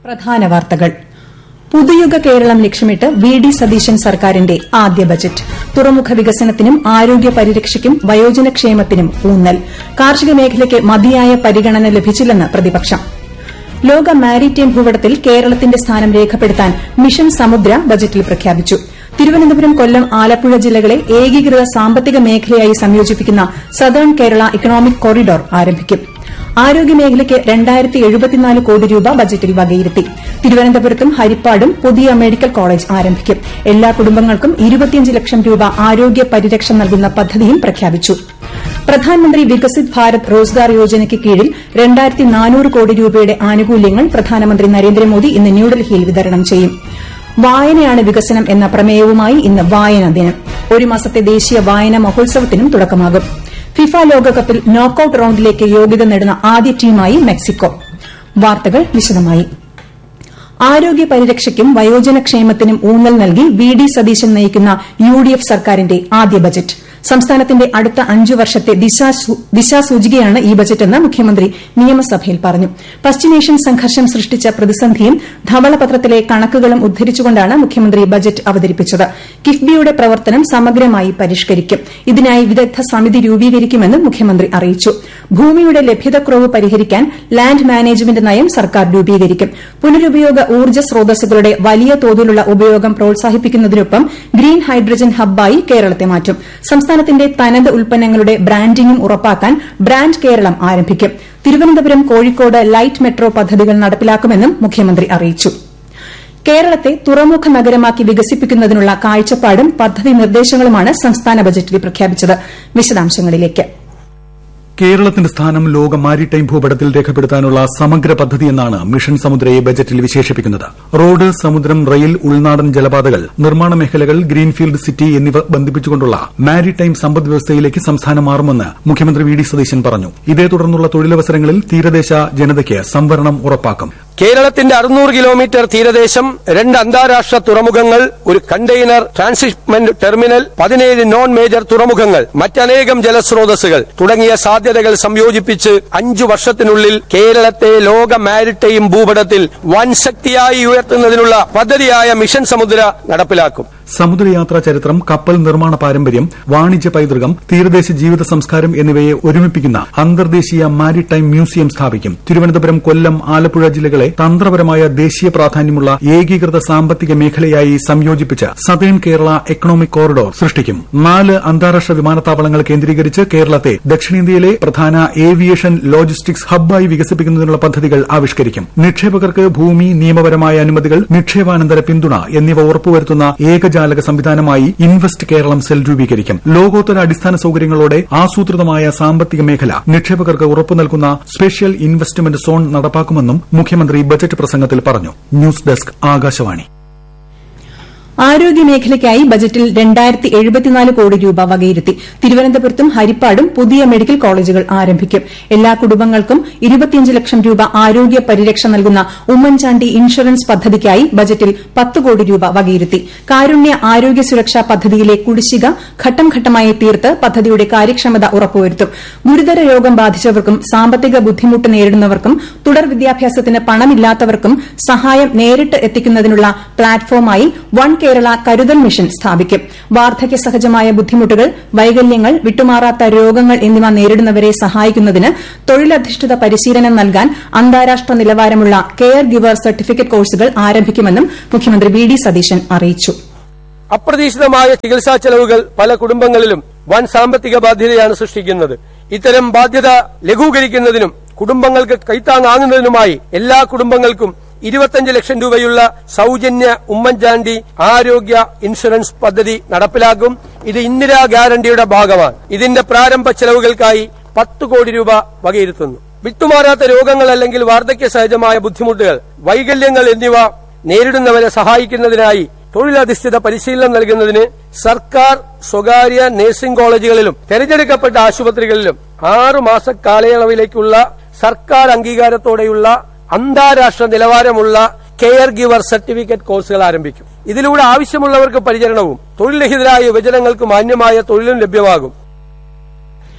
പ്രധാന വാർത്തകൾ പുതുയുഗ കേരളം ലക്ഷ്യമിട്ട് വി ഡി സതീശൻ സർക്കാരിന്റെ ആദ്യ ബജറ്റ് തുറമുഖ വികസനത്തിനും ആരോഗ്യ പരിരക്ഷയ്ക്കും വയോജനക്ഷേമത്തിനും ഊന്നൽ കാർഷിക മേഖലയ്ക്ക് മതിയായ പരിഗണന ലഭിച്ചില്ലെന്ന് പ്രതിപക്ഷം ലോക മാരിടൈം ഭൂപടത്തിൽ കേരളത്തിന്റെ സ്ഥാനം രേഖപ്പെടുത്താൻ മിഷൻ സമുദ്ര ബജറ്റിൽ പ്രഖ്യാപിച്ചു തിരുവനന്തപുരം കൊല്ലം ആലപ്പുഴ ജില്ലകളെ ഏകീകൃത സാമ്പത്തിക മേഖലയായി സംയോജിപ്പിക്കുന്ന സതേൺ കേരള ഇക്കണോമിക് കോറിഡോർ ആരംഭിക്കും ആരോഗ്യമേഖലയ്ക്ക് രണ്ടായിരത്തി എഴുപത്തിനാല് കോടി രൂപ ബജറ്റിൽ വകയിരുത്തി തിരുവനന്തപുരത്തും ഹരിപ്പാടും പുതിയ മെഡിക്കൽ കോളേജ് ആരംഭിക്കും എല്ലാ കുടുംബങ്ങൾക്കും ഇരുപത്തിയഞ്ച് ലക്ഷം രൂപ ആരോഗ്യ പരിരക്ഷ നൽകുന്ന പദ്ധതിയും പ്രഖ്യാപിച്ചു പ്രധാനമന്ത്രി വികസിത് ഭാരത് റോസ്ഗാർ യോജനയ്ക്ക് കീഴിൽ രണ്ടായിരത്തി നാനൂറ് കോടി രൂപയുടെ ആനുകൂല്യങ്ങൾ പ്രധാനമന്ത്രി നരേന്ദ്രമോദി ഇന്ന് ന്യൂഡൽഹിയിൽ വിതരണം ചെയ്യും വായനയാണ് വികസനം എന്ന പ്രമേയവുമായി ഇന്ന് വായനാ ദിനം ഒരു മാസത്തെ ദേശീയ വായനാ മഹോത്സവത്തിനും തുടക്കമാകും ഫിഫ ലോകകപ്പിൽ നോക്കൌട്ട് റൌണ്ടിലേക്ക് യോഗ്യത നേടുന്ന ആദ്യ ടീമായി മെക്സിക്കോ വാർത്തകൾ വിശദമായി ആരോഗ്യ പരിരക്ഷയ്ക്കും വയോജനക്ഷേമത്തിനും ഊന്നൽ നൽകി വി ഡി സതീശൻ നയിക്കുന്ന യു ഡി എഫ് സർക്കാരിന്റെ ആദ്യ ബജറ്റ് സംസ്ഥാനത്തിന്റെ അടുത്ത അഞ്ചു വർഷത്തെ ദിശാസൂചികയാണ് ഈ ബജറ്റെന്ന് മുഖ്യമന്ത്രി നിയമസഭയിൽ പറഞ്ഞു പശ്ചിമേഷ്യൻ സംഘർഷം സൃഷ്ടിച്ച പ്രതിസന്ധിയും ധവളപത്രത്തിലെ കണക്കുകളും ഉദ്ധരിച്ചുകൊണ്ടാണ് മുഖ്യമന്ത്രി ബജറ്റ് അവതരിപ്പിച്ചത് കിഫ്ബിയുടെ പ്രവർത്തനം സമഗ്രമായി പരിഷ്കരിക്കും ഇതിനായി വിദഗ്ധ സമിതി രൂപീകരിക്കുമെന്നും മുഖ്യമന്ത്രി അറിയിച്ചു ഭൂമിയുടെ ലഭ്യതക്കുറവ് പരിഹരിക്കാൻ ലാൻഡ് മാനേജ്മെന്റ് നയം സർക്കാർ രൂപീകരിക്കും പുനരുപയോഗ ഊർജ്ജ സ്രോതസ്സുകളുടെ വലിയ തോതിലുള്ള ഉപയോഗം പ്രോത്സാഹിപ്പിക്കുന്നതിനൊപ്പം ഗ്രീൻ ഹൈഡ്രജൻ ഹബ്ബായി കേരളത്തെ മാറ്റും സംസ്ഥാനത്തിന്റെ തനത് ഉൽപ്പന്നങ്ങളുടെ ബ്രാൻഡിംഗും ഉറപ്പാക്കാൻ ബ്രാൻഡ് കേരളം ആരംഭിക്കും തിരുവനന്തപുരം കോഴിക്കോട് ലൈറ്റ് മെട്രോ പദ്ധതികൾ നടപ്പിലാക്കുമെന്നും മുഖ്യമന്ത്രി അറിയിച്ചു കേരളത്തെ തുറമുഖ നഗരമാക്കി വികസിപ്പിക്കുന്നതിനുള്ള കാഴ്ചപ്പാടും പദ്ധതി നിർദ്ദേശങ്ങളുമാണ് സംസ്ഥാന ബജറ്റിൽ പ്രഖ്യാപിച്ചത് വിശദാംശങ്ങളിലേക്ക് കേരളത്തിന്റെ സ്ഥാനം ലോക മാരിടൈം ഭൂപടത്തിൽ രേഖപ്പെടുത്താനുള്ള സമഗ്ര പദ്ധതിയെന്നാണ് മിഷൻ സമുദ്രയെ ബജറ്റിൽ വിശേഷിപ്പിക്കുന്നത് റോഡ് സമുദ്രം റെയിൽ ഉൾനാടൻ ജലപാതകൾ നിർമ്മാണ മേഖലകൾ ഗ്രീൻഫീൽഡ് സിറ്റി എന്നിവ ബന്ധിപ്പിച്ചുകൊണ്ടുള്ള മാരിടൈം സമ്പദ് വ്യവസ്ഥയിലേക്ക് സംസ്ഥാനം മാറുമെന്ന് മുഖ്യമന്ത്രി വി ഡി സതീശൻ പറഞ്ഞു ഇതേ തുടർന്നുള്ള തൊഴിലവസരങ്ങളിൽ തീരദേശ ജനതയ്ക്ക് സംവരണം ഉറപ്പാക്കും കേരളത്തിന്റെ അറുന്നൂറ് കിലോമീറ്റർ തീരദേശം രണ്ട് അന്താരാഷ്ട്ര തുറമുഖങ്ങൾ ഒരു കണ്ടെയ്നർ ട്രാൻസിറ്റ്മെന്റ് ടെർമിനൽ പതിനേഴ് നോൺ മേജർ തുറമുഖങ്ങൾ മറ്റനേകം ജലസ്രോതസ്സുകൾ തുടങ്ങിയ സാധ്യതകൾ സംയോജിപ്പിച്ച് അഞ്ചു വർഷത്തിനുള്ളിൽ കേരളത്തെ ലോക മാരിടൈം ഭൂപടത്തിൽ വൻ ശക്തിയായി ഉയർത്തുന്നതിനുള്ള പദ്ധതിയായ മിഷൻ സമുദ്ര നടപ്പിലാക്കും സമുദ്രയാത്രാ ചരിത്രം കപ്പൽ നിർമ്മാണ പാരമ്പര്യം വാണിജ്യ പൈതൃകം തീരദേശ ജീവിത സംസ്കാരം എന്നിവയെ ഒരുമിപ്പിക്കുന്ന അന്തർദേശീയ മാരിടൈം മ്യൂസിയം സ്ഥാപിക്കും തിരുവനന്തപുരം കൊല്ലം ആലപ്പുഴ ജില്ലകളെ തന്ത്രപരമായ ദേശീയ പ്രാധാന്യമുള്ള ഏകീകൃത സാമ്പത്തിക മേഖലയായി സംയോജിപ്പിച്ച് സതേൺ കേരള എക്കണോമിക് കോറിഡോർ സൃഷ്ടിക്കും നാല് അന്താരാഷ്ട്ര വിമാനത്താവളങ്ങൾ കേന്ദ്രീകരിച്ച് കേരളത്തെ ദക്ഷിണേന്ത്യയിലെ പ്രധാന ഏവിയേഷൻ ലോജിസ്റ്റിക്സ് ഹബ്ബായി വികസിപ്പിക്കുന്നതിനുള്ള പദ്ധതികൾ ആവിഷ്കരിക്കും നിക്ഷേപകർക്ക് ഭൂമി നിയമപരമായ അനുമതികൾ നിക്ഷേപാനന്തര പിന്തുണ എന്നിവ ഉറപ്പുവരുത്തുന്ന ഏകജാലക സംവിധാനമായി ഇൻവെസ്റ്റ് കേരളം സെൽ രൂപീകരിക്കും ലോകോത്തര അടിസ്ഥാന സൌകര്യങ്ങളോടെ ആസൂത്രിതമായ സാമ്പത്തിക മേഖല നിക്ഷേപകർക്ക് ഉറപ്പു നൽകുന്ന സ്പെഷ്യൽ ഇൻവെസ്റ്റ്മെന്റ് സോൺ നടപ്പാക്കുമെന്നും മുഖ്യമന്ത്രി ബജറ്റ് പ്രസംഗത്തിൽ പറഞ്ഞു ന്യൂസ് ഡെസ്ക് ആകാശവാണി ആരോഗ്യമേഖലയ്ക്കായി ബജറ്റിൽ രണ്ടായിരത്തി എഴുപത്തിനാല് കോടി രൂപ വകയിരുത്തി തിരുവനന്തപുരത്തും ഹരിപ്പാടും പുതിയ മെഡിക്കൽ കോളേജുകൾ ആരംഭിക്കും എല്ലാ കുടുംബങ്ങൾക്കും ഇരുപത്തിയഞ്ച് ലക്ഷം രൂപ ആരോഗ്യ പരിരക്ഷ നൽകുന്ന ഉമ്മൻചാണ്ടി ഇൻഷുറൻസ് പദ്ധതിക്കായി ബജറ്റിൽ പത്ത് കോടി രൂപ വകയിരുത്തി കാരുണ്യ ആരോഗ്യ സുരക്ഷാ പദ്ധതിയിലെ കുടിശ്ശിക ഘട്ടം ഘട്ടമായി തീർത്ത് പദ്ധതിയുടെ കാര്യക്ഷമത ഉറപ്പുവരുത്തും ഗുരുതര രോഗം ബാധിച്ചവർക്കും സാമ്പത്തിക ബുദ്ധിമുട്ട് നേരിടുന്നവർക്കും തുടർ വിദ്യാഭ്യാസത്തിന് പണമില്ലാത്തവർക്കും സഹായം നേരിട്ട് എത്തിക്കുന്നതിനുള്ള പ്ലാറ്റ്ഫോമായി വൺ കേരള കരുതൽ മിഷൻ സ്ഥാപിക്കും വാർദ്ധക്യ സഹജമായ ബുദ്ധിമുട്ടുകൾ വൈകല്യങ്ങൾ വിട്ടുമാറാത്ത രോഗങ്ങൾ എന്നിവ നേരിടുന്നവരെ സഹായിക്കുന്നതിന് തൊഴിലധിഷ്ഠിത പരിശീലനം നൽകാൻ അന്താരാഷ്ട്ര നിലവാരമുള്ള കെയർ ഗിവർ സർട്ടിഫിക്കറ്റ് കോഴ്സുകൾ ആരംഭിക്കുമെന്നും മുഖ്യമന്ത്രി വി ഡി സതീശൻ അറിയിച്ചു അപ്രതീക്ഷിതമായ ചികിത്സാ ചെലവുകൾ പല കുടുംബങ്ങളിലും വൻ സാമ്പത്തിക ബാധ്യതയാണ് സൃഷ്ടിക്കുന്നത് ഇത്തരം ബാധ്യത ലഘൂകരിക്കുന്നതിനും കുടുംബങ്ങൾക്ക് കൈത്താങ്ങാകുന്നതിനുമായി എല്ലാ കുടുംബങ്ങൾക്കും ഇരുപത്തഞ്ച് ലക്ഷം രൂപയുള്ള സൌജന്യ ഉമ്മൻചാണ്ടി ആരോഗ്യ ഇൻഷുറൻസ് പദ്ധതി നടപ്പിലാക്കും ഇത് ഇന്ദിരാ ഗ്യാരണ്ടിയുടെ ഭാഗമാണ് ഇതിന്റെ പ്രാരംഭ ചെലവുകൾക്കായി പത്ത് കോടി രൂപ വകയിരുത്തുന്നു വിട്ടുമാറാത്ത രോഗങ്ങൾ അല്ലെങ്കിൽ വാർദ്ധക്യ സഹജമായ ബുദ്ധിമുട്ടുകൾ വൈകല്യങ്ങൾ എന്നിവ നേരിടുന്നവരെ സഹായിക്കുന്നതിനായി തൊഴിലധിഷ്ഠിത പരിശീലനം നൽകുന്നതിന് സർക്കാർ സ്വകാര്യ നഴ്സിംഗ് കോളേജുകളിലും തെരഞ്ഞെടുക്കപ്പെട്ട ആശുപത്രികളിലും ആറു മാസ കാലയളവിലേക്കുള്ള സർക്കാർ അംഗീകാരത്തോടെയുള്ള അന്താരാഷ്ട്ര നിലവാരമുള്ള കെയർ ഗിവർ സർട്ടിഫിക്കറ്റ് കോഴ്സുകൾ ആരംഭിക്കും ഇതിലൂടെ ആവശ്യമുള്ളവർക്ക് പരിചരണവും തൊഴിൽ രഹിതരായ യുവജനങ്ങൾക്ക് മാന്യമായ തൊഴിലും ലഭ്യമാകും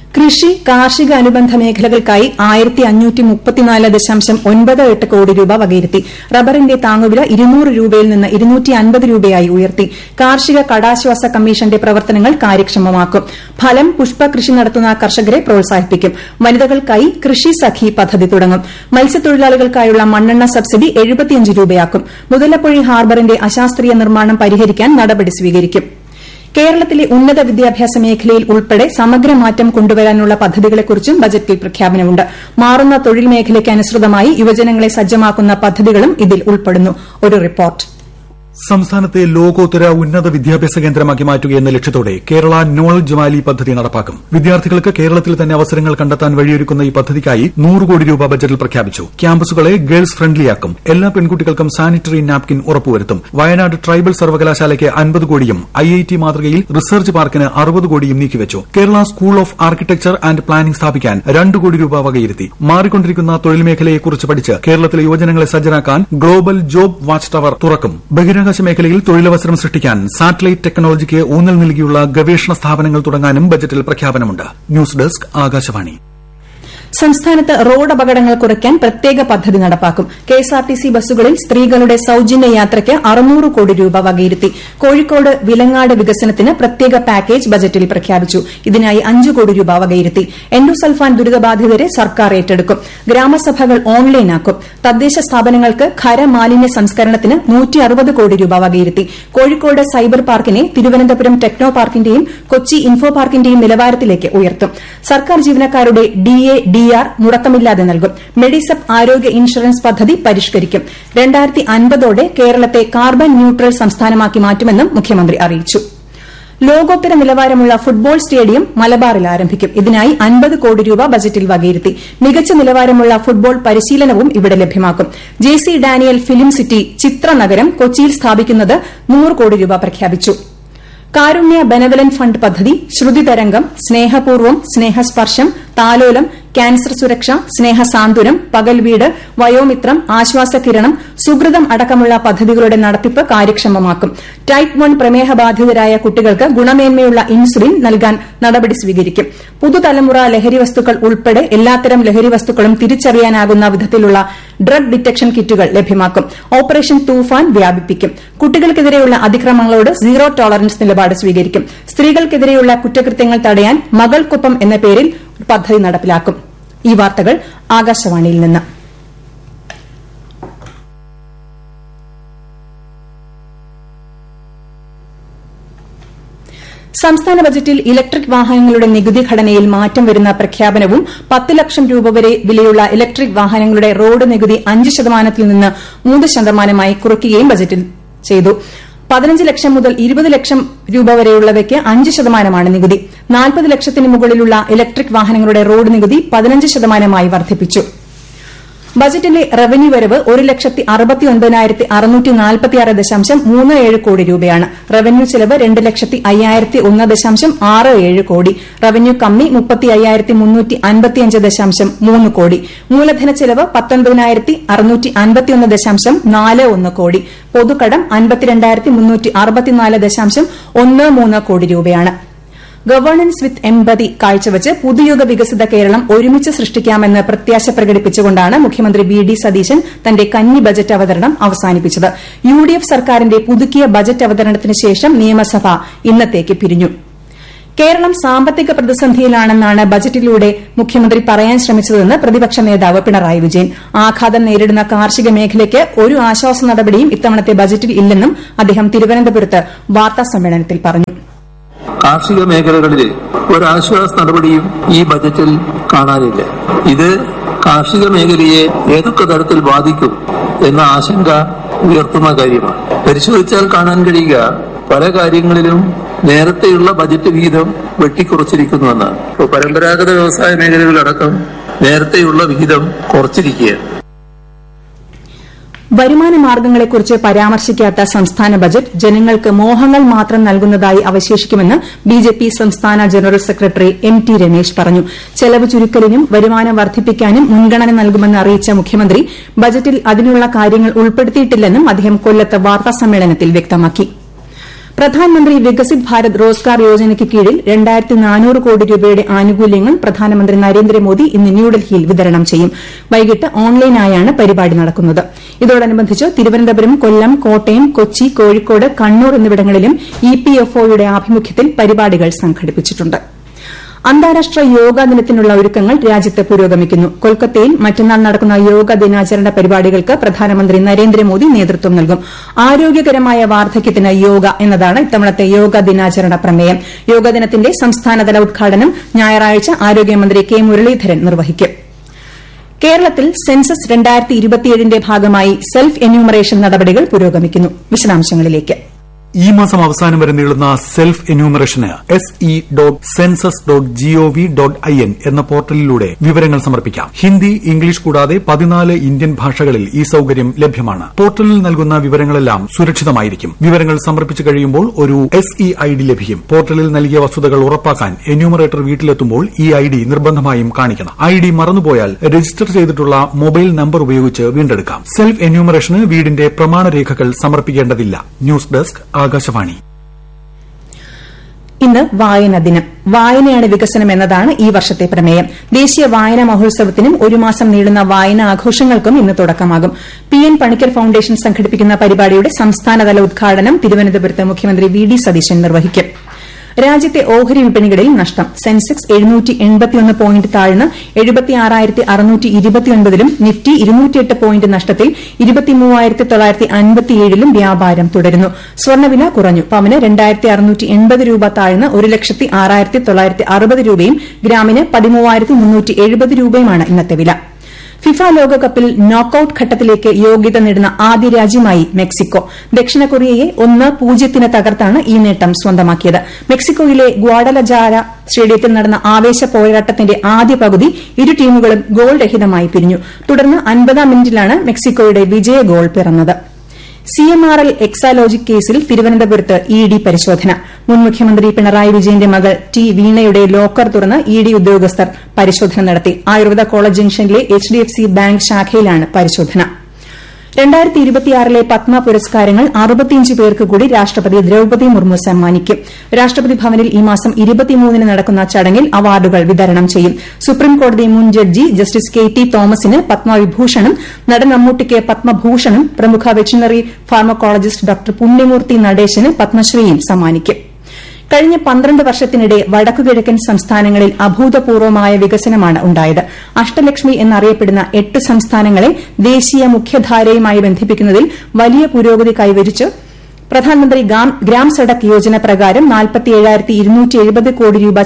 കൃഷി കാർഷിക അനുബന്ധ മേഖലകൾക്കായി ആയിരത്തി അഞ്ഞൂറ്റി മുപ്പത്തിനാല് ദശാംശം ഒൻപത് എട്ട് കോടി രൂപ വകയിരുത്തി റബ്ബറിന്റെ താങ്ങുവില ഇരുന്നൂറ് രൂപയിൽ നിന്ന് ഇരുന്നൂറ്റി അൻപത് രൂപയായി ഉയർത്തി കാർഷിക കടാശ്വാസ കമ്മീഷന്റെ പ്രവർത്തനങ്ങൾ കാര്യക്ഷമമാക്കും ഫലം പുഷ്പ കൃഷി നടത്തുന്ന കർഷകരെ പ്രോത്സാഹിപ്പിക്കും വനിതകൾക്കായി കൃഷി സഖി പദ്ധതി തുടങ്ങും മത്സ്യത്തൊഴിലാളികൾക്കായുള്ള മണ്ണെണ്ണ സബ്സിഡി എഴുപത്തിയഞ്ച് രൂപയാക്കും മുതലപ്പൊഴി ഹാർബറിന്റെ അശാസ്ത്രീയ നിർമ്മാണം പരിഹരിക്കാൻ നടപടി സ്വീകരിക്കും കേരളത്തിലെ ഉന്നത വിദ്യാഭ്യാസ മേഖലയിൽ ഉൾപ്പെടെ സമഗ്ര മാറ്റം കൊണ്ടുവരാനുള്ള പദ്ധതികളെക്കുറിച്ചും ബജറ്റിൽ പ്രഖ്യാപനമുണ്ട് മാറുന്ന തൊഴിൽ മേഖലയ്ക്ക് അനുസൃതമായി യുവജനങ്ങളെ സജ്ജമാക്കുന്ന പദ്ധതികളും ഇതിൽ ഉൾപ്പെടുന്നു ഒരു റിപ്പോർട്ട് സംസ്ഥാനത്തെ ലോകോത്തര ഉന്നത വിദ്യാഭ്യാസ കേന്ദ്രമാക്കി മാറ്റുക എന്ന ലക്ഷ്യത്തോടെ കേരള നോളജ് വാലി പദ്ധതി നടപ്പാക്കും വിദ്യാർത്ഥികൾക്ക് കേരളത്തിൽ തന്നെ അവസരങ്ങൾ കണ്ടെത്താൻ വഴിയൊരുക്കുന്ന ഈ പദ്ധതിക്കായി നൂറ് കോടി രൂപ ബജറ്റിൽ പ്രഖ്യാപിച്ചു ക്യാമ്പസുകളെ ഗേൾസ് ഫ്രണ്ട്ലിയാക്കും എല്ലാ പെൺകുട്ടികൾക്കും സാനിറ്ററി നാപ്കിൻ ഉറപ്പുവരുത്തും വയനാട് ട്രൈബൽ സർവകലാശാലയ്ക്ക് അൻപത് കോടിയും ഐ ഐ ടി മാതൃകയിൽ റിസർച്ച് പാർക്കിന് അറുപത് കോടിയും നീക്കിവച്ചു Kerala school of architecture and planning സ്ഥാപിക്കാൻ രണ്ട് കോടി രൂപ വകയിരുത്തി മാറിക്കൊണ്ടിരിക്കുന്ന തൊഴിൽ മേഖലയെക്കുറിച്ച് പഠിച്ച് കേരളത്തിലെ യുവജനങ്ങളെ സജ്ജരാക്കാൻ ഗ്ലോബൽ ജോബ് വാച്ച് ടവർ തുറക്കും ബഹിരാകാശ മേഖലയിൽ തൊഴിലവസരം സൃഷ്ടിക്കാൻ സാറ്റലൈറ്റ് ടെക്നോളജിക്ക് ഊന്നൽ നൽകിയുള്ള ഗവേഷണ സ്ഥാപനങ്ങൾ തുടങ്ങാനും ബജറ്റിൽ പ്രഖ്യാപനമുണ്ട് ന്യൂസ് ഡെസ്ക് ആകാശവാണി സംസ്ഥാനത്ത് റോഡ് അപകടങ്ങൾ കുറയ്ക്കാൻ പ്രത്യേക പദ്ധതി നടപ്പാക്കും കെഎസ്ആർടിസി ബസ്സുകളിൽ സ്ത്രീകളുടെ സൌജന്യ യാത്രയ്ക്ക് അറുന്നൂറ് കോടി രൂപ വകയിരുത്തി കോഴിക്കോട് വിലങ്ങാട് വികസനത്തിന് പ്രത്യേക പാക്കേജ് ബജറ്റിൽ പ്രഖ്യാപിച്ചു ഇതിനായി അഞ്ച് കോടി രൂപ വകയിരുത്തി എൻഡോസൾഫാൻ ദുരിതബാധിതരെ സർക്കാർ ഏറ്റെടുക്കും ഗ്രാമസഭകൾ ഓൺലൈനാക്കും തദ്ദേശ സ്ഥാപനങ്ങൾക്ക് ഖരമാലിന്യ സംസ്കരണത്തിന് കോടി രൂപ വകയിരുത്തി കോഴിക്കോട് സൈബർ പാർക്കിനെ തിരുവനന്തപുരം ടെക്നോ പാർക്കിന്റെയും കൊച്ചി ഇൻഫോ പാർക്കിന്റെയും നിലവാരത്തിലേക്ക് ഉയർത്തും സർക്കാർ ജീവനക്കാരുടെ ഡിഎ ഡിആർ മുടക്കമില്ലാതെ നൽകും മെഡിസപ്പ് ആരോഗ്യ ഇൻഷുറൻസ് പദ്ധതി പരിഷ്കരിക്കും രണ്ടായിരത്തി അൻപതോടെ കേരളത്തെ കാർബൺ ന്യൂട്രൽ സംസ്ഥാനമാക്കി മാറ്റുമെന്നും മുഖ്യമന്ത്രി അറിയിച്ചു ലോകോത്തര നിലവാരമുള്ള ഫുട്ബോൾ സ്റ്റേഡിയം മലബാറിൽ ആരംഭിക്കും ഇതിനായി അൻപത് കോടി രൂപ ബജറ്റിൽ വകയിരുത്തി മികച്ച നിലവാരമുള്ള ഫുട്ബോൾ പരിശീലനവും ഇവിടെ ലഭ്യമാക്കും J C Daniel film city ചിത്രനഗരം കൊച്ചിയിൽ സ്ഥാപിക്കുന്നത് നൂറ് കോടി രൂപ പ്രഖ്യാപിച്ചു കാരുണ്യ ബെനവലന്റ് ഫണ്ട് പദ്ധതി ശ്രുതിതരംഗം സ്നേഹപൂർവം സ്നേഹസ്പർശം താലോലം ക്യാൻസർ സുരക്ഷ സ്നേഹസാന്ത്വനം പകൽവീട് വയോമിത്രം ആശ്വാസകിരണം സുഹൃതം അടക്കമുള്ള പദ്ധതികളുടെ നടത്തിപ്പ് കാര്യക്ഷമമാക്കും ടൈപ്പ് വൺ പ്രമേഹ ബാധിതരായ കുട്ടികൾക്ക് ഗുണമേന്മയുള്ള ഇൻസുലിൻ നൽകാൻ നടപടി സ്വീകരിക്കും പുതുതലമുറ ലഹരി വസ്തുക്കൾ ഉൾപ്പെടെ എല്ലാത്തരം ലഹരി വസ്തുക്കളും തിരിച്ചറിയാനാകുന്ന വിധത്തിലുള്ള ഡ്രഗ് ഡിറ്റക്ഷൻ കിറ്റുകൾ ലഭ്യമാക്കും ഓപ്പറേഷൻ തൂഫാൻ വ്യാപിപ്പിക്കും കുട്ടികൾക്കെതിരെയുള്ള അതിക്രമങ്ങളോട് സീറോ ടോളറൻസ് നിലപാട് സ്വീകരിക്കും സ്ത്രീകൾക്കെതിരെയുള്ള കുറ്റകൃത്യങ്ങൾ തടയാൻ മകൾക്കൊപ്പം എന്ന പേരിൽ പദ്ധതി നടപ്പിലാക്കും ഈ വാർത്തകൾ ആകാശവാണിയിൽ നിന്ന് സംസ്ഥാന ബജറ്റിൽ ഇലക്ട്രിക് വാഹനങ്ങളുടെ നികുതി ഘടനയിൽ മാറ്റം വരുന്ന പ്രഖ്യാപനവും പത്ത് ലക്ഷം രൂപ വരെ വിലയുള്ള ഇലക്ട്രിക് വാഹനങ്ങളുടെ റോഡ് നികുതി അഞ്ച് ശതമാനത്തിൽ നിന്ന് മൂന്ന് ശതമാനമായി കുറയ്ക്കുകയും ബജറ്റിൽ ചെയ്തു പതിനഞ്ച് ലക്ഷം മുതൽ ഇരുപത് ലക്ഷം രൂപ വരെയുള്ളവയ്ക്ക് അഞ്ച് ശതമാനമാണ് നികുതി നാൽപ്പത് ലക്ഷത്തിന് മുകളിലുള്ള ഇലക്ട്രിക് വാഹനങ്ങളുടെ റോഡ് നികുതി പതിനഞ്ച് ശതമാനമായി വർദ്ധിപ്പിച്ചു ബജറ്റിലെ റവന്യൂ വരവ് ഒരു ലക്ഷത്തി അറുപത്തി ഒൻപതിനായിരത്തി അറുന്നൂറ്റി നാൽപ്പത്തിയാറ് ദശാംശം മൂന്ന് ഏഴ് കോടി രൂപയാണ് റവന്യൂ ചെലവ് രണ്ട് ലക്ഷത്തി അയ്യായിരത്തി ഒന്ന് ദശാംശം ആറ് ഏഴ് കോടി റവന്യൂ കമ്മി മുപ്പത്തി അയ്യായിരത്തി മുന്നൂറ്റി അൻപത്തിയഞ്ച് ദശാംശം മൂന്ന് കോടി മൂലധന ചെലവ് പത്തൊൻപതിനായിരത്തി അറുന്നൂറ്റി അൻപത്തിയൊന്ന് ദശാംശം നാല് ഒന്ന് കോടി പൊതുകടം അൻപത്തിരണ്ടായിരത്തി മുന്നൂറ്റി അറുപത്തിനാല് ദശാംശം ഒന്ന് മൂന്ന് കോടി രൂപയാണ് ഗവേണൻസ് വിത്ത് എംപതി കാഴ്ചവച്ച് പുതുയുഗ വികസിത കേരളം ഒരുമിച്ച് സൃഷ്ടിക്കാമെന്ന് പ്രത്യാശ പ്രകടിപ്പിച്ചുകൊണ്ടാണ് മുഖ്യമന്ത്രി വി ഡി സതീശൻ തന്റെ കന്നി ബജറ്റ് അവതരണം അവസാനിപ്പിച്ചത് യു ഡി എഫ് സർക്കാരിന്റെ പുതുക്കിയ ബജറ്റ് അവതരണത്തിന് ശേഷം നിയമസഭ ഇന്നത്തേക്ക് പിരിഞ്ഞു കേരളം സാമ്പത്തിക പ്രതിസന്ധിയിലാണെന്നാണ് ബജറ്റിലൂടെ മുഖ്യമന്ത്രി പറയാൻ ശ്രമിച്ചതെന്ന് പ്രതിപക്ഷ നേതാവ് പിണറായി വിജയൻ ആഘാതം നേരിടുന്ന കാർഷിക മേഖലയ്ക്ക് ഒരു ആശ്വാസ നടപടിയും ഇത്തവണത്തെ ബജറ്റിൽ ഇല്ലെന്നും അദ്ദേഹം തിരുവനന്തപുരത്ത് വാർത്താസമ്മേളനത്തിൽ പറഞ്ഞു കാർഷിക മേഖലകളിൽ ഒരാശ്വാസ നടപടിയും ഈ ബജറ്റിൽ കാണാനില്ല ഇത് കാർഷിക മേഖലയെ ഏതൊക്കെ തരത്തിൽ ബാധിക്കും എന്ന ആശങ്ക ഉയർത്തുന്ന കാര്യമാണ് പരിശോധിച്ചാൽ കാണാൻ കഴിയുക പല കാര്യങ്ങളിലും നേരത്തെയുള്ള ബജറ്റ് വിഹിതം വെട്ടിക്കുറച്ചിരിക്കുന്നുവെന്നാണ് ഇപ്പോൾ പരമ്പരാഗത വ്യവസായ മേഖലകളിലടക്കം നേരത്തെയുള്ള വിഹിതം കുറച്ചിരിക്കുകയാണ് വരുമാന മാർഗ്ഗങ്ങളെക്കുറിച്ച് പരാമർശിക്കാത്ത സംസ്ഥാന ബജറ്റ് ജനങ്ങൾക്ക് മോഹങ്ങൾ മാത്രം നൽകുന്നതായി അവശേഷിക്കുമെന്ന് ബിജെപി സംസ്ഥാന general secretary M T Ramesh പറഞ്ഞു ചെലവ് ചുരുക്കലിനും വരുമാനം വർദ്ധിപ്പിക്കാനും മുൻഗണന നൽകുമെന്ന് അറിയിച്ച മുഖ്യമന്ത്രി ബജറ്റിൽ അതിനുള്ള കാര്യങ്ങൾ ഉൾപ്പെടുത്തിയിട്ടില്ലെന്നും അദ്ദേഹം കൊല്ലത്ത് വാർത്താസമ്മേളനത്തിൽ വ്യക്തമാക്കി പ്രധാനമന്ത്രി വികസിത് ഭാരത് റോസ്ഗാർ യോജനയ്ക്ക് കീഴിൽ രണ്ടായിരത്തി നാനൂറ് കോടി രൂപയുടെ ആനുകൂല്യങ്ങൾ പ്രധാനമന്ത്രി നരേന്ദ്രമോദി ഇന്ന് ന്യൂഡൽഹിയിൽ വിതരണം ചെയ്യും വൈകിട്ട് ഓൺലൈനായാണ് പരിപാടി നടക്കുന്നത് ഇതോടനുബന്ധിച്ച് തിരുവനന്തപുരം കൊല്ലം കോട്ടയം കൊച്ചി കോഴിക്കോട് കണ്ണൂർ എന്നിവിടങ്ങളിലും ഇ പി എഫ് ഒയുടെ ആഭിമുഖ്യത്തിൽ പരിപാടികൾ സംഘടിപ്പിച്ചിട്ടുണ്ട് അന്താരാഷ്ട്ര യോഗാ ദിനത്തിനുള്ള ഒരുക്കങ്ങൾ രാജ്യത്ത് പുരോഗമിക്കുന്നു കൊൽക്കത്തയിൽ മറ്റന്നാൾ നടക്കുന്ന യോഗ ദിനാചരണ പരിപാടികൾക്ക് പ്രധാനമന്ത്രി നരേന്ദ്രമോദി നേതൃത്വം നൽകും ആരോഗ്യകരമായ വാർദ്ധക്യത്തിന് യോഗ എന്നതാണ് ഇത്തവണത്തെ യോഗ ദിനാചരണ പ്രമേയം യോഗ ദിനത്തിന്റെ സംസ്ഥാനതല ഉദ്ഘാടനം ഞായറാഴ്ച ആരോഗ്യമന്ത്രി കെ മുരളീധരൻ നിർവഹിക്കും കേരളത്തിൽ സെൻസസ് രണ്ടായിരത്തി ഇരുപത്തിയേഴിന്റെ ഭാഗമായി സെൽഫ് എന്യൂമറേഷൻ നടപടികൾ പുരോഗമിക്കുന്നു വിശദാംശങ്ങളിലേക്ക് ഈ മാസം അവസാനം വരെ നീളുന്ന സെൽഫ് എന്യൂമറേഷന് S E dot census dot GOV dot I N എന്ന പോർട്ടലിലൂടെ വിവരങ്ങൾ സമർപ്പിക്കാം ഹിന്ദി ഇംഗ്ലീഷ് കൂടാതെ പതിനാല് ഇന്ത്യൻ ഭാഷകളിൽ ഈ സൌകര്യം ലഭ്യമാണ് പോർട്ടലിൽ നൽകുന്ന വിവരങ്ങളെല്ലാം സുരക്ഷിതമായിരിക്കും വിവരങ്ങൾ സമർപ്പിച്ചു കഴിയുമ്പോൾ ഒരു എസ് ഇ ഐ ഡി ലഭിക്കും പോർട്ടലിൽ നൽകിയ വസ്തുതകൾ ഉറപ്പാക്കാൻ എന്യൂമറേറ്റർ വീട്ടിലെത്തുമ്പോൾ ഈ ഐ ഡി നിർബന്ധമായും കാണിക്കണം ഐ ഡി മറന്നുപോയാൽ രജിസ്റ്റർ ചെയ്തിട്ടുള്ള മൊബൈൽ നമ്പർ ഉപയോഗിച്ച് വീണ്ടെടുക്കാം സെൽഫ് എന്യൂമറേഷന് വീടിന്റെ പ്രമാണരേഖകൾ സമർപ്പിക്കേണ്ടതില്ല ന്യൂസ് ഡെസ്ക് ആകാശവാണി ഇന്ന് വായന ദിനം വായനയാണ് വികസനം എന്നതാണ് ഈ വർഷത്തെ പ്രമേയം ദേശീയ വായനാ മഹോത്സവത്തിനും ഒരു മാസം നീളുന്ന വായനാ ആഘോഷങ്ങൾക്കും ഇന്ന് തുടക്കമാകും പി എൻ പണിക്കർ ഫൌണ്ടേഷൻ സംഘടിപ്പിക്കുന്ന പരിപാടിയുടെ സംസ്ഥാനതല ഉദ്ഘാടനം തിരുവനന്തപുരത്ത് മുഖ്യമന്ത്രി വി ഡി സതീശൻ നിർവഹിക്കും രാജ്യത്തെ ഓഹരി വിപണികളിൽ നഷ്ടം സെൻസെക്സ് എഴുന്നൂറ്റി എൺപത്തിയൊന്ന് പോയിന്റ് താഴ്ന്ന് എഴുപത്തിയാറായിരത്തി അറുന്നൂറ്റി ഇരുപത്തിയൊൻപതിലും നിഫ്റ്റി ഇരുന്നൂറ്റിയെട്ട് പോയിന്റ് നഷ്ടത്തിൽ ഇരുപത്തിമൂവായിരത്തി തൊള്ളായിരത്തി അൻപത്തിയേഴിലും വ്യാപാരം തുടരുന്നു സ്വർണ്ണവില കുറഞ്ഞു പവന് രണ്ടായിരത്തി അറുന്നൂറ്റി എൺപത് രൂപ താഴ്ന്ന് ഒരു ലക്ഷത്തി ആറായിരത്തി തൊള്ളായിരത്തി അറുപത് രൂപയും ഗ്രാമിന് പതിമൂവായിരത്തി മുന്നൂറ്റി എഴുപത് രൂപയുമാണ് ഇന്നത്തെ വില ഫിഫ ലോകകപ്പിൽ നോക്കൌട്ട് ഘട്ടത്തിലേക്ക് യോഗ്യത നേടുന്ന ആദ്യ രാജ്യമായി മെക്സിക്കോ ദക്ഷിണ കൊറിയയെ ഒന്ന് പൂജ്യത്തിന് തകർത്താണ് ഈ നേട്ടം സ്വന്തമാക്കിയത് മെക്സിക്കോയിലെ ഗ്വാഡലജാര സ്റ്റേഡിയത്തിൽ നടന്ന ആവേശ പോരാട്ടത്തിന്റെ ആദ്യ പകുതി ഇരു ടീമുകളും ഗോൾ രഹിതമായി പിരിഞ്ഞു തുടർന്ന് അൻപതാം മിനിറ്റിലാണ് മെക്സിക്കോയുടെ വിജയ ഗോൾ പിറന്നത് C M R L Exalogic കേസിൽ തിരുവനന്തപുരത്ത് ഇ ഡി പരിശോധന മുൻ മുഖ്യമന്ത്രി പിണറായി വിജയന്റെ മകൾ ടി വീണയുടെ ലോക്കർ തുറന്ന് ഇ ഡി ഉദ്യോഗസ്ഥർ പരിശോധന നടത്തി ആയുർവേദ കോളേജ് ജംഗ്ഷനിലെ H D F C bank ശാഖയിലാണ് പരിശോധന രണ്ടായിരത്തി ഇരുപത്തിയാറിലെ പത്മ പുരസ്കാരങ്ങൾ അറുപത്തിയഞ്ച് പേർക്ക് കൂടി രാഷ്ട്രപതി ദ്രൌപതി മുർമു സമ്മാനിക്കും രാഷ്ട്രപതി ഭവനിൽ ഈ മാസം ഇരുപത്തിമൂന്നിന് നടക്കുന്ന ചടങ്ങിൽ അവാർഡുകൾ വിതരണം ചെയ്യും സുപ്രീംകോടതി മുൻ ജഡ്ജി ജസ്റ്റിസ് കെ ടി തോമസിന് പത്മവിഭൂഷണും നടൻ മമ്മൂട്ടിക്ക് പത്മഭൂഷണും പ്രമുഖ വെറ്റിനറി ഫാർമക്കോളജിസ്റ്റ് ഡോക്ടർ പുണ്യമൂർത്തി നടേശന് പത്മശ്രീയും സമ്മാനിക്കും കഴിഞ്ഞ പന്ത്രണ്ട് വർഷത്തിനിടെ വടക്കുകിഴക്കൻ സംസ്ഥാനങ്ങളിൽ അഭൂതപൂർവമായ വികസനമാണ് ഉണ്ടായത് അഷ്ടലക്ഷ്മി എന്നറിയപ്പെടുന്ന എട്ട് സംസ്ഥാനങ്ങളെ ദേശീയ മുഖ്യധാരയുമായി ബന്ധിപ്പിക്കുന്നതിൽ വലിയ പുരോഗതി കൈവരിച്ചു പ്രധാനമന്ത്രി ഗ്രാം സഡക് യോജന പ്രകാരം കോടി രൂപ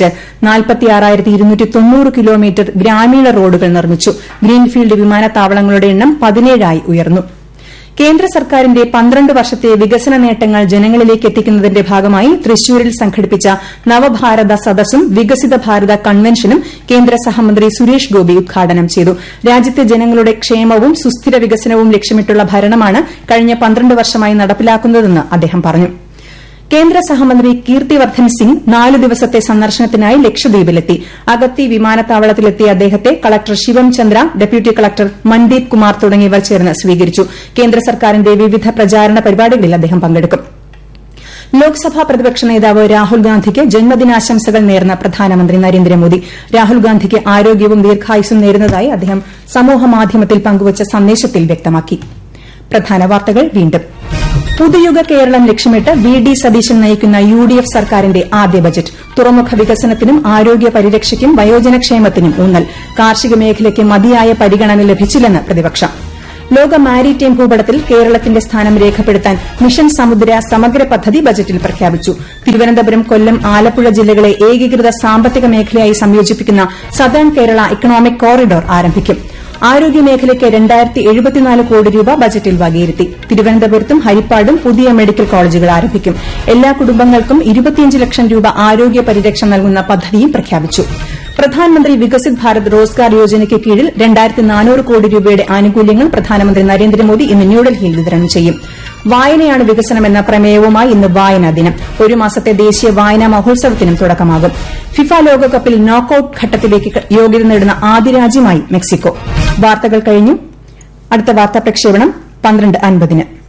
ചെലവഴിച്ച് കിലോമീറ്റർ ഗ്രാമീണ റോഡുകൾ നിർമ്മിച്ചു ഗ്രീൻഫീൽഡ് വിമാനത്താവളങ്ങളുടെ എണ്ണം പതിനേഴായി ഉയർന്നു കേന്ദ്ര സർക്കാരിന്റെ പന്ത്രണ്ട് വർഷത്തെ വികസന നേട്ടങ്ങൾ ജനങ്ങളിലേക്ക് എത്തിക്കുന്നതിന്റെ ഭാഗമായി തൃശൂരിൽ സംഘടിപ്പിച്ച നവഭാരത സദസ്സും വികസിത ഭാരത കൺവെൻഷനും കേന്ദ്ര സഹമന്ത്രി സുരേഷ് ഗോപി ഉദ്ഘാടനം ചെയ്തു രാജ്യത്തെ ജനങ്ങളുടെ ക്ഷേമവും സുസ്ഥിര വികസനവും ലക്ഷ്യമിട്ടുള്ള ഭരണമാണ് കഴിഞ്ഞ പന്ത്രണ്ട് വർഷമായി നടപ്പിലാക്കുന്നതെന്ന് അദ്ദേഹം പറഞ്ഞു കേന്ദ്ര സഹമന്ത്രി കീർത്തിവർദ്ധൻ സിംഗ് നാല് ദിവസത്തെ സന്ദർശനത്തിനായി ലക്ഷദ്വീപിലെത്തി അഗത്തി വിമാനത്താവളത്തിലെത്തിയ അദ്ദേഹത്തെ collector Shivam Chandra deputy collector Mandeep Kumar തുടങ്ങിയവർ ചേർന്ന് സ്വീകരിച്ചു കേന്ദ്ര സർക്കാരിന്റെ വിവിധ പ്രചാരണ പരിപാടികളിൽ അദ്ദേഹം പങ്കെടുക്കും ലോക്സഭാ പ്രതിപക്ഷ നേതാവ് രാഹുൽ ഗാന്ധിക്ക് ജന്മദിനാശംസകൾ നേർന്ന പ്രധാനമന്ത്രി നരേന്ദ്രമോദി രാഹുൽ ഗാന്ധിക്ക് ആരോഗ്യവും ദീർഘായുസ്സും നേരുന്നതായി അദ്ദേഹം സമൂഹമാധ്യമത്തിൽ പങ്കുവച്ച സന്ദേശത്തിൽ വ്യക്തമാക്കി പ്രധാന വാർത്തകൾ വീണ്ടും പുതുയുഗ കേരളം ലക്ഷ്യമിട്ട് വി ഡി സതീശൻ നയിക്കുന്ന യു ഡി എഫ് സർക്കാരിന്റെ ആദ്യ ബജറ്റ് തുറമുഖ വികസനത്തിനും ആരോഗ്യ പരിരക്ഷയ്ക്കും വയോജനക്ഷേമത്തിനും ഊന്നൽ കാർഷിക മേഖലയ്ക്ക് മതിയായ പരിഗണന ലഭിച്ചില്ലെന്ന് പ്രതിപക്ഷം ലോക മാരിടൈം ഭൂപടത്തിൽ കേരളത്തിന്റെ സ്ഥാനം രേഖപ്പെടുത്താൻ മിഷൻ സമുദ്ര സമഗ്ര പദ്ധതി ബജറ്റിൽ പ്രഖ്യാപിച്ചു തിരുവനന്തപുരം കൊല്ലം ആലപ്പുഴ ജില്ലകളെ ഏകീകൃത സാമ്പത്തിക മേഖലയായി സംയോജിപ്പിക്കുന്ന സദേൺ കേരള ഇക്കണോമിക് കോറിഡോർ ആരംഭിക്കും ആരോഗ്യമേഖലയ്ക്ക് രണ്ടായിരത്തി എഴുപത്തിനാല് കോടി രൂപ ബജറ്റിൽ വകയിരുത്തി തിരുവനന്തപുരത്തും ഹരിപ്പാടും പുതിയ മെഡിക്കൽ കോളേജുകൾ ആരംഭിക്കും എല്ലാ കുടുംബങ്ങൾക്കും ഇരുപത്തിയഞ്ച് ലക്ഷം രൂപ ആരോഗ്യ പരിരക്ഷ നൽകുന്ന പദ്ധതിയും പ്രഖ്യാപിച്ചു പ്രധാനമന്ത്രി വികസിത് ഭാരത് റോസ്ഗാർ യോജനയ്ക്ക് കീഴിൽ രണ്ടായിരത്തി നാനൂറ് കോടി രൂപയുടെ ആനുകൂല്യങ്ങൾ പ്രധാനമന്ത്രി നരേന്ദ്രമോദി ഇന്ന് ന്യൂഡൽഹിയിൽ വിതരണം ചെയ്യും വായനയാണ് വികസനമെന്ന പ്രമേയവുമായി ഇന്ന് വായനാ ദിനം ഒരു മാസത്തെ ദേശീയ വായനാ മഹോത്സവത്തിനും തുടക്കമാകും ഫിഫ ലോകകപ്പിൽ നോക്കൌട്ട് ഘട്ടത്തിലേക്ക് യോഗ്യത നേടുന്ന ആദ്യ രാജ്യമായി മെക്സിക്കോ വാർത്തകൾ കഴിഞ്ഞു അടുത്ത വാർത്താ പ്രക്ഷേപണം പന്ത്രണ്ട് അൻപതിന്